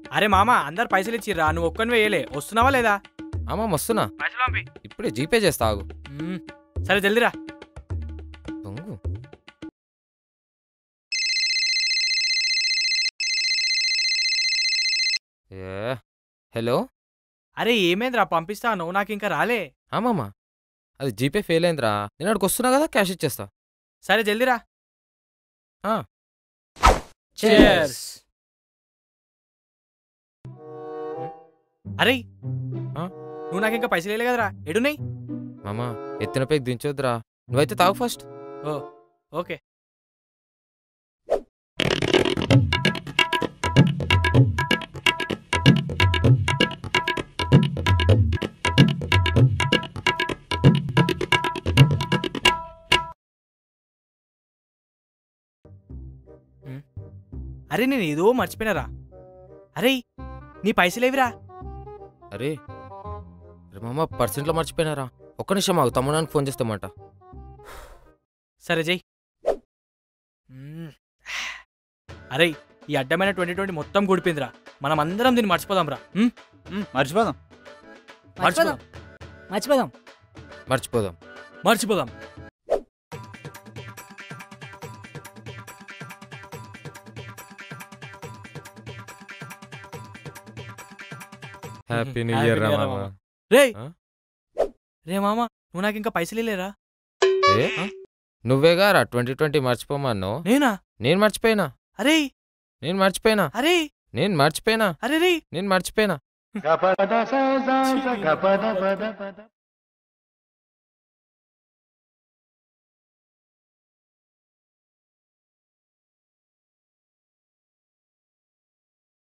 అరే మామ అందరు పైసలు ఇచ్చిర్రా నువ్వు ఒక్కని వేయలే వస్తున్నావా లేదా అమ్మా వస్తున్నా పైసలు పంపి ఇప్పుడే జీపే చేస్తా ఆగు మ్మ్. సరే జల్దిరా దొంగు ఏ హలో అరే ఏమైందిరా పంపిస్తాను నాకు ఇంకా రాలే ఆమామా అది జీపే ఫెయిల్ అయిందిరా నేను అక్కడికి వస్తున్నా కదా క్యాష్ ఇచ్చేస్తా సరే జల్దిరా ఆ. Cheers. అరే ఆ? నువ్వు నాకు ఇంకా పైసలు వేయలే కదరా ఎడున్నాయి మామా ఎత్తిన పైకి దించొద్దురా నువ్వైతే తాగు ఫస్ట్ ఓకే ఉమ్. అరే నేను ఏదో మర్చిపోయినారా అరే నీ పైసలేవిరా అరే అరే మామ పర్సెంట్లో మర్చిపోయినారా ఒక్క నిమిషం ఆగు తమ్ముడానికి ఫోన్ చేస్తామంట సరే జై మ్మ్. అరే ఈ అడ్డమైన ట్వంటీ ట్వంటీ మొత్తం కూడిపోయిందిరా మనం అందరం దీన్ని మర్చిపోదాం రా మర్చిపోదాం మర్చిపోదాం మర్చిపోదాం మర్చిపోదాం మర్చిపోదాం హ్యాపీ న్యూ Happy ఇయర్ రా New Year రా మామ మామ. రే ఆ? రే మామ నువ్వు నాకు ఇంకా పైసలు ఇల్లేరా ఏ నువ్వేగా రా ట్వంటీ ట్వంటీ మర్చిపోమన్నావు నేనా నేను మర్చిపోయినా అరే నేను మర్చిపోయినా అరే నేను మర్చిపోయినా అరే రే నేను మర్చిపోయినా ఛీ.